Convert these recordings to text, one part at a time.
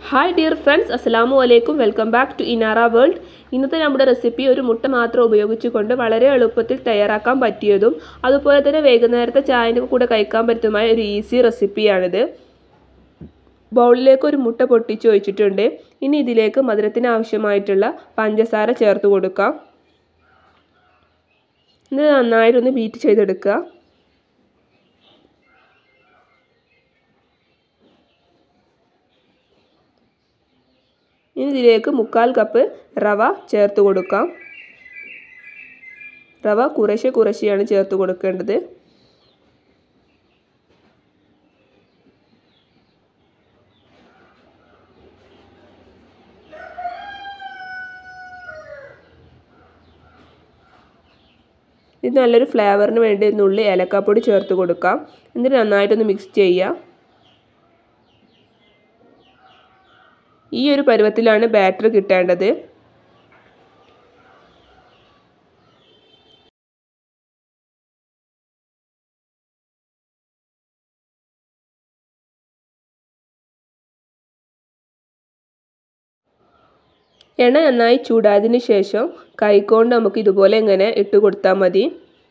hi dear friends അസ്സലാമു അലൈക്കും welcome back to Inara world ഇന്നത്തെ നമ്മുടെ റെസിപ്പി ഒരു മുട്ട മാത്രം ഉപയോഗിച്ചുകൊണ്ട് വളരെ എളുപ്പത്തിൽ തയ്യാറാക്കാൻ പറ്റിയതും അതുപോലെ തന്നെ വൈകുന്നേരത്തെ ചായൻ്റെ കൂടെ കഴിക്കാൻ പറ്റുമായ ഒരു ഈസി റെസിപ്പിയാണിത് ബൗളിലേക്ക് ഒരു മുട്ട പൊട്ടിച്ച് ഒഴിച്ചിട്ടുണ്ട് ഇനി ഇതിലേക്ക് മധുരത്തിന് ആവശ്യമായിട്ടുള്ള പഞ്ചസാര ചേർത്ത് കൊടുക്കാം ഇത് നന്നായിട്ടൊന്ന് ബീറ്റ് ചെയ്തെടുക്കുക ഇനി ഇതിലേക്ക് മുക്കാൽ കപ്പ് റവ ചേർത്ത് കൊടുക്കാം റവ കുറേശ്ശെ കുറേശ്ശെയാണ് ചേർത്ത് കൊടുക്കേണ്ടത് ഇത് നല്ലൊരു ഫ്ലേവറിന് വേണ്ടി നുള്ളി ഏലക്കാപ്പൊടി ചേർത്ത് കൊടുക്കാം എന്നിട്ട് നന്നായിട്ടൊന്ന് മിക്സ് ചെയ്യുക ഈ ഒരു പരുവത്തിലാണ് ബാറ്റർ കിട്ടേണ്ടത് എണ്ണ നന്നായി ചൂടായതിന് ശേഷം കൈകൊണ്ട് നമുക്ക് ഇതുപോലെ ഇങ്ങനെ ഇട്ട് കൊടുത്താൽ മതി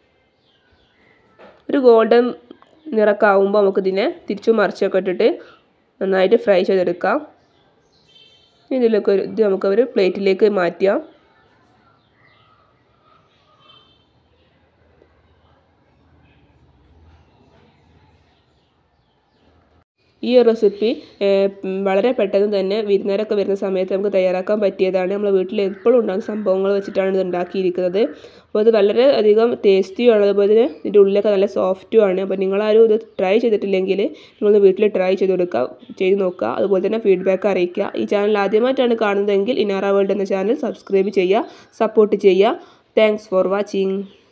ഒരു ഗോൾഡൻ നിറക്കാവുമ്പോൾ നമുക്കിതിനെ തിരിച്ചു മറിച്ചൊക്കെ ഇട്ടിട്ട് നന്നായിട്ട് ഫ്രൈ ചെയ്തെടുക്കാം ഇതിലൊക്കെ ഒരു ഇത് നമുക്ക് ഒരു പ്ലേറ്റിലേക്ക് മാറ്റാം ഈ ഒരു റെസിപ്പി വളരെ പെട്ടെന്ന് തന്നെ വിരുന്നേരൊക്കെ വരുന്ന സമയത്ത് നമുക്ക് തയ്യാറാക്കാൻ പറ്റിയതാണ് നമ്മൾ വീട്ടിൽ എപ്പോഴും ഉണ്ടാകുന്ന സംഭവങ്ങൾ വെച്ചിട്ടാണ് ഇത് ഉണ്ടാക്കിയിരിക്കുന്നത് അപ്പോൾ ഇത് വളരെ അധികം ടേസ്റ്റിയുമാണ് അതുപോലെ തന്നെ ഇതിൻ്റെ ഉള്ളിലൊക്കെ നല്ല സോഫ്റ്റും ആണ് അപ്പോൾ നിങ്ങളാരും ഇത് ട്രൈ ചെയ്തിട്ടില്ലെങ്കിൽ നിങ്ങളൊന്ന് വീട്ടിൽ ട്രൈ ചെയ്ത് കൊടുക്കുക ചെയ്ത് നോക്കുക അതുപോലെ തന്നെ ഫീഡ്ബാക്ക് അറിയിക്കുക ഈ ചാനൽ ആദ്യമായിട്ടാണ് കാണുന്നതെങ്കിൽ ഇനാറ വേൾഡ് എന്ന ചാനൽ സബ്സ്ക്രൈബ് ചെയ്യുക സപ്പോർട്ട് ചെയ്യുക താങ്ക്സ് ഫോർ വാച്ചിങ്